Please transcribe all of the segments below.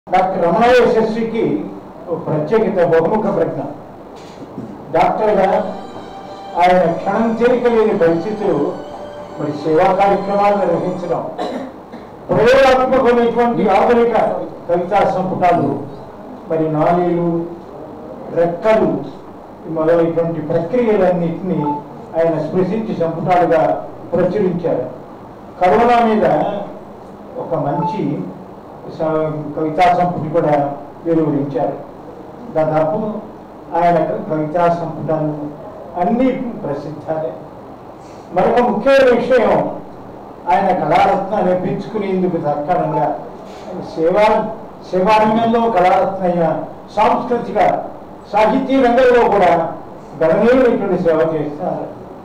Doctor Ramana యశస్వికి ఒక ప్రత్యేకత బహుముఖ ప్రజ్ఞ డాక్టర్గా ఆయన క్షణం చేరిక లేని పరిస్థితులు మరి సేవా కార్యక్రమాలు నిర్వహించడం ప్రయోగాత్మకమైనటువంటి ఆధునిక కవితా సంపుటాలు మరి నాలీలు రెక్కలు మొదలైనటువంటి ప్రక్రియలన్నింటినీ ఆయన స్పృశించి సంపుటాలుగా ప్రచురించారు కరోనా మీద ఒక మంచి స- కవితా సంపుటి కూడా వెలువరించారు దాదాపు ఆయన కవితా సంపుటాలు అన్నీ ప్రసిద్ధాలే మరొక ముఖ్యమైన విషయం ఆయన కళారత్నాన్ని పెంచుకునేందుకు తక్షణంగా సేవా సేవారంగంలో కళారత్నయ్య సాంస్కృతిక సాహితీ రంగంలో కూడా గణనీయమైనటువంటి సేవ చేస్తారు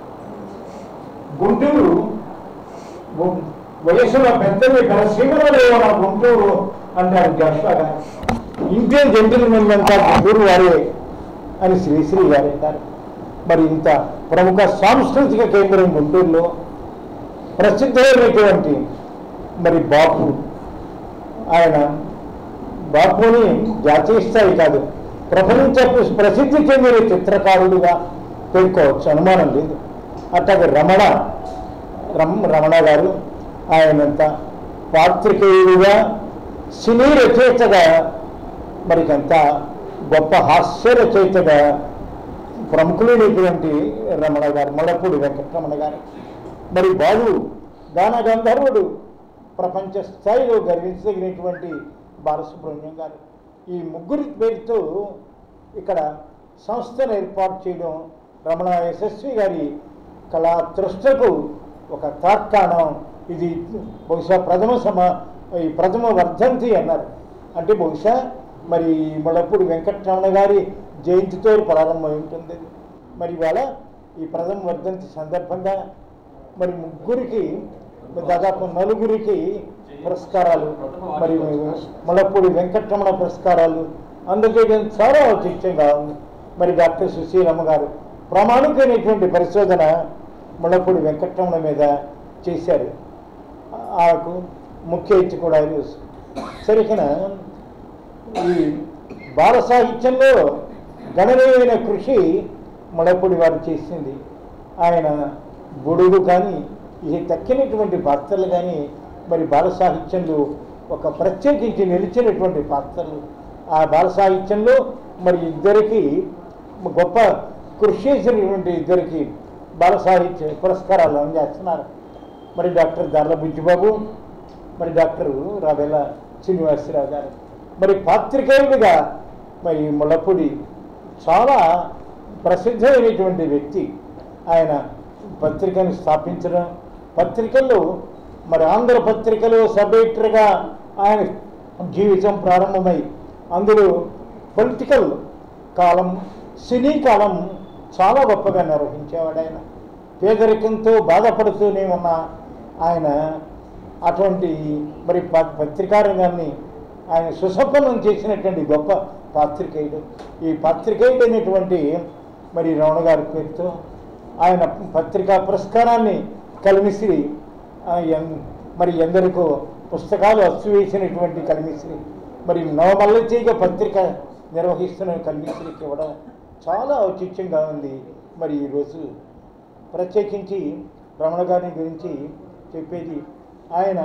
గుంటూరు గు- వయసులో పెద్దవి గలసీమలలో ఉన్న గుంటూరు అంటారు జాషువా గారు ఇండియన్ జెంటిల్మెన్ అంతా గుంటూరు వారే అని శ్రీశ్రీ గారు అంటారు మరి ఇంత ప్రముఖ సాంస్కృతిక కేంద్రం గుంటూరులో ప్రసిద్ధమైనటువంటి మరి బాపు ఆయన బాపుని జాతీయ స్థాయి కాదు ప్రపంచ ప్రసిద్ధి చెందిన చిత్రకారుడుగా పేర్కోవచ్చు అనుమానం లేదు అట్లాగే రమణ రమ్ రమణ గారు ఆయనంత పాత్రికేయుడుగా సినీ రచయితగా మరికంత గొప్ప హాస్య రచయితగా ప్రముఖులైనటువంటి రమణ గారు మొడపూడి వెంకటరమణ గారు మరి బాలు గాన గంధర్వుడు ప్రపంచ స్థాయిలో గర్వించదగినటువంటి బాలసుబ్రహ్మణ్యం గారు ఈ ముగ్గురి పేరుతో ఇక్కడ సంస్థను ఏర్పాటు చేయడం రమణ యశస్వి గారి కళా తృష్టకు ఒక తార్కాణం ఇది బహుశా ప్రథమ సమ ఈ ప్రథమ వర్ధంతి అన్నారు అంటే బహుశా మరి మొడపూడి వెంకటరమణ గారి జయంతితో ప్రారంభమై ఉంటుంది ఇది. మరి ఇవాళ ఈ ప్రథమ వర్ధంతి సందర్భంగా మరి ముగ్గురికి దాదాపు నలుగురికి పురస్కారాలు మరి మొలపూడి వెంకటరమణ పురస్కారాలు అందజేయడం చాలా ఔచిత్యంగా ఉంది మరి డాక్టర్ సుశీలమ్మ గారు ప్రామాణికమైనటువంటి పరిశోధన ముళ్ళపూడి వెంకటరమణ మీద చేశారు ఆకు ముఖ్య ఇచ్చి కూడా ఈరోజు సరికిన ఈ బాల సాహిత్యంలో గణనీయమైన కృషి ముళ్ళపూడి వారు చేసింది ఆయన బుడుగు కానీ ఇది తక్కినటువంటి పాత్రలు కానీ మరి బాల సాహిత్యంలో ఒక ప్రత్యేకించి నిలిచినటువంటి పాత్రలు ఆ బాల సాహిత్యంలో మరి ఇద్దరికి గొప్ప కృషి చేసినటువంటి ఇద్దరికి బాల సాహిత్య పురస్కారాలు అందజేస్తున్నారు మరి డాక్టర్ దార్ల బుజ్జిబాబు మరి డాక్టర్ రావెల శ్రీనివాసరావు గారు మరి పాత్రికేయుడిగా మరి ముళ్ళపూడి చాలా ప్రసిద్ధమైనటువంటి వ్యక్తి ఆయన పత్రికను స్థాపించడం పత్రికల్లో మరి ఆంధ్ర పత్రికలో సబ్ ఎడిటర్గా ఆయన జీవితం ప్రారంభమై అందులో పొలిటికల్ కాలం సినీ కాలం చాలా గొప్పగా నిర్వహించేవాడు ఆయన పేదరికంతో బాధపడుతూనే ఉన్న ఆయన అటువంటి మరి ప- పత్రికా రంగాన్ని ఆయన సుసంపన్నం చేసినటువంటి గొప్ప పాత్రికేయుడు ఈ పాత్రికేయుడు అనేటువంటి మరి రమణ గారి పేరుతో ఆయన పత్రికా పురస్కారాన్ని కలిమిశ్రీ ఆ, ఎన్- మరి ఎందరికో పుస్తకాలు అచ్చు వేసినటువంటి కలిమిశ్రీ మరి నవమల్లచీగ పత్రిక నిర్వహిస్తున్న కలిమిశ్రీకి ఇవ్వడం చాలా ఔచిత్యంగా ఉంది మరి ఈరోజు ప్రత్యేకించి రమణ గారి గురించి చెప్పేది ఆయన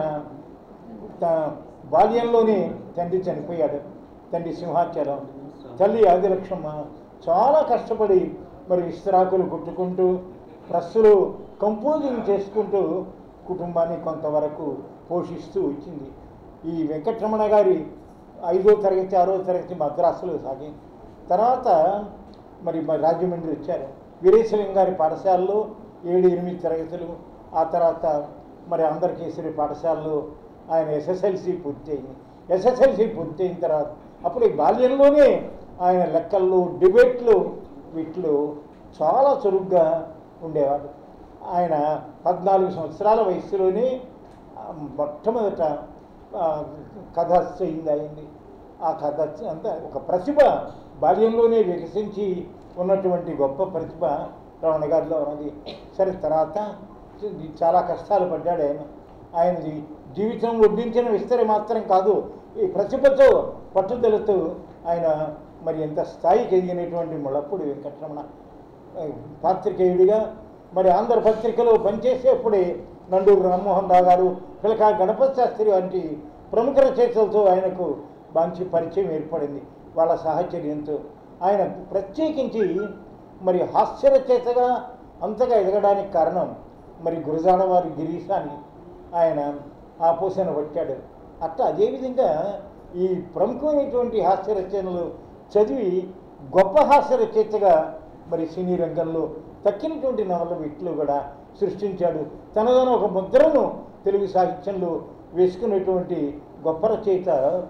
త- బాల్యంలోనే తండ్రి చనిపోయాడు తండ్రి సింహాచలం తల్లి ఆదిలక్ష్మమ్మ చాలా కష్టపడి మరి విస్తరాకులు కుట్టుకుంటూ ప్రస్సులు కంపోజింగ్ చేసుకుంటూ కుటుంబాన్ని కొంతవరకు పోషిస్తూ వచ్చింది ఈ వెంకటరమణ గారి ఐదో తరగతి ఆరో తరగతి మద్రాసులో సాగింది తర్వాత మరి మరి రాజమండ్రి వచ్చారు వీరేశలింగ గారి పాఠశాలలో ఏడు ఎనిమిది తరగతులు ఆ తర్వాత మరి అందరికేసరి పాఠశాలలో ఆయన ఎస్ఎస్ఎల్సి పూర్తయింది ఎస్ఎస్ఎల్సి పూర్తయిన తర్వాత అప్పుడు ఈ బాల్యంలోనే ఆయన లెక్కల్లో డిబేట్లు వీటిలో చాలా చురుగ్గా ఉండేవాడు ఆయన పద్నాలుగు సంవత్సరాల వయసులోనే ఆ, మొట్టమొదట ఆ, కథ అయింది అయింది ఆ కథ అంతా ఒక ప్రతిభ బాల్యంలోనే వికసించి ఉన్నటువంటి గొప్ప ప్రతిభ రమణ గారిలో ఉన్నది సరే తర్వాత చాలా కష్టాలు పడ్డాడు ఆయన ఆయనది జీవితం వడ్డించిన విస్తరి మాత్రం కాదు ఈ ప్రతిభతో పట్టుదలతో ఆయన మరి ఎంత స్థాయికి ఎదిగినటువంటి ముళ్ళపూడి వెంకటరమణ ఆ, పాత్రికేయుడిగా మరి ఆంధ్ర పత్రికలో పనిచేసేప్పుడే నండూరు రామ్మోహన్ రావు గారు పిలకా గణపతి శాస్త్రి వంటి ప్రముఖ రచయితలతో ఆయనకు మంచి పరిచయం ఏర్పడింది వాళ్ళ సాహచర్యంతో ఆయన ప్రత్యేకించి మరి హాస్య రచయితగా అంతగా ఎదగడానికి కారణం మరి గురజాడ వారి గిరీశాన్ని ఆయన ఆపోసన పట్టాడు అట్లా అదేవిధంగా ఈ ప్రముఖమైనటువంటి హాస్య రచనలు చదివి గొప్ప హాస్య రచయితగా మరి సినీ రంగంలో తక్కినటువంటి నవల వీటిలో కూడా సృష్టించాడు తనదన ఒక ముద్రను తెలుగు సాహిత్యంలో వేసుకున్నటువంటి గొప్ప రచయిత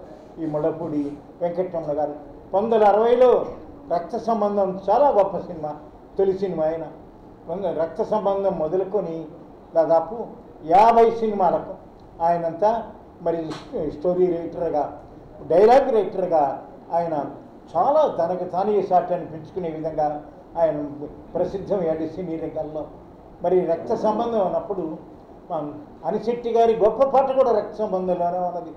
ఈ ముళ్ళపూడి వెంకటరమణ గారు పంతొమ్మిది వందల అరవైలో రక్త సంబంధం చాలా గొప్ప సినిమా తొలి సినిమా ఆయన వంద- రక్త సంబంధం మొదలుకొని దాదాపు యాభై సినిమాలకు ఆయనంతా మరి స్టోరీ రైటర్గా డైలాగ్ రైటర్గా ఆయన చాలా తనకు తానే సాటి అనిపించుకునే విధంగా ఆయన ప్రసిద్ధమయ్యాడు సినీ రంగంలో మరి రక్త సంబంధం అన్నప్పుడు ఆ, అనిశెట్టి గారి గొప్ప పాట కూడా రక్త సంబంధంలోనే ఉన్నది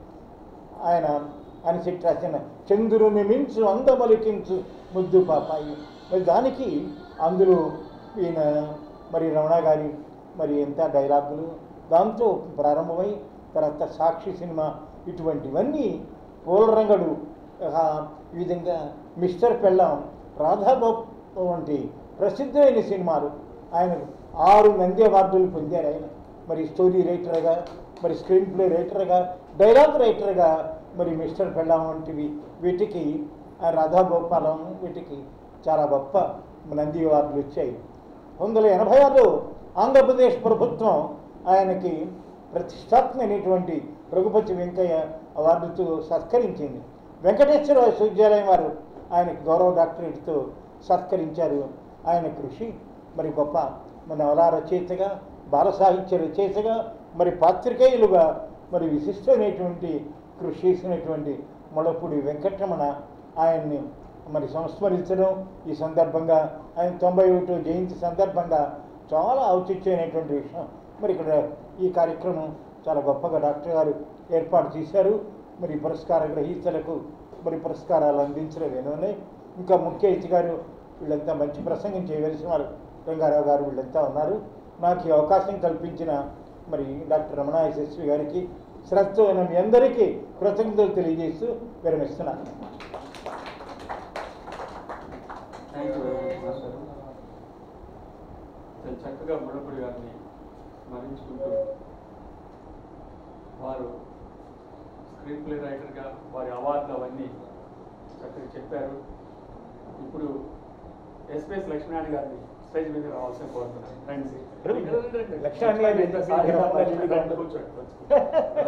ఆయన అనిశెట్టి రాసిన చంద్రుని మించు అందమలికించు ముద్దు పాపాయి మరి దానికి అందులో ఈయన మరి రమణ గారి మరి ఎంత డైలాగులు దాంతో ప్రారంభమై తర్వాత సాక్షి సినిమా ఇటువంటివన్నీ పూలరంగడు ఆ, ఈ విధంగా మిస్టర్ పెళ్ళాం రాధాగోప్ వంటి ప్రసిద్ధమైన సినిమాలు ఆయన ఆరు నంది అవార్డులు పొందారు ఆయన మరి స్టోరీ రైటర్గా మరి స్క్రీన్ ప్లే రైటర్గా డైలాగ్ రైటర్గా మరి మిస్టర్ పెళ్ళాం వంటివి వీటికి ఆ రాధాగోపాలం వీటికి చాలా గొప్ప నంది అవార్డులు వచ్చాయి పంతొమ్మిది వందల ఎనభై ఆరులో ఆంధ్రప్రదేశ్ ప్రభుత్వం ఆయనకి ప్రతిష్టాత్మైనటువంటి రఘుపతి వెంకయ్య అవార్డుతో సత్కరించింది వెంకటేశ్వర విశ్వవిద్యాలయం వారు ఆయనకి గౌరవ డాక్టరేట్తో సత్కరించారు ఆయన కృషి మరి గొప్ప మన నవలా రచయితగా బాల సాహిత్య రచయితగా మరి పాత్రికేయులుగా మరి విశిష్టమైనటువంటి కృషి చేసినటువంటి మొడపూడి వెంకటరమణ ఆయన్ని మరి సంస్మరించడం ఈ సందర్భంగా ఆయన తొంభై ఒకటో జయంతి సందర్భంగా చాలా ఔచిత్యమైనటువంటి విషయం మరి ఇక్కడ ఈ కార్యక్రమం చాలా గొప్పగా డాక్టర్ గారు ఏర్పాటు చేశారు మరి పురస్కార గ్రహీతలకు మరి పురస్కారాలు అందించడం ఏమోనే ఇంకా ముఖ్య అతిథి గారు వీళ్ళంతా మంచి ప్రసంగం చేయవలసిన వారు రంగారావు గారు వీళ్ళంతా ఉన్నారు నాకు ఈ అవకాశం కల్పించిన మరి డాక్టర్ రమణ యశస్వి గారికి శ్రద్ధ మీ అందరికీ కృతజ్ఞతలు తెలియజేస్తూ విరమిస్తున్నాను thank you very much master చాలా చక్కగా ముళ్ళపూడి గారిని స్మరించుకుంటూ వారు స్క్రీన్ ప్లే రైటర్గా వారి అవార్డులు అవన్నీ చక్కగా చెప్పారు ఇప్పుడు ఎస్పీఎస్ లక్ష్మీనారాయణ గారిని స్టేజ్ మీద రావాల్సిన కోరుతున్నాను రండి లక్ష్మీనారాయణ గారు సారీ, కూర్చోండి కూర్చోండి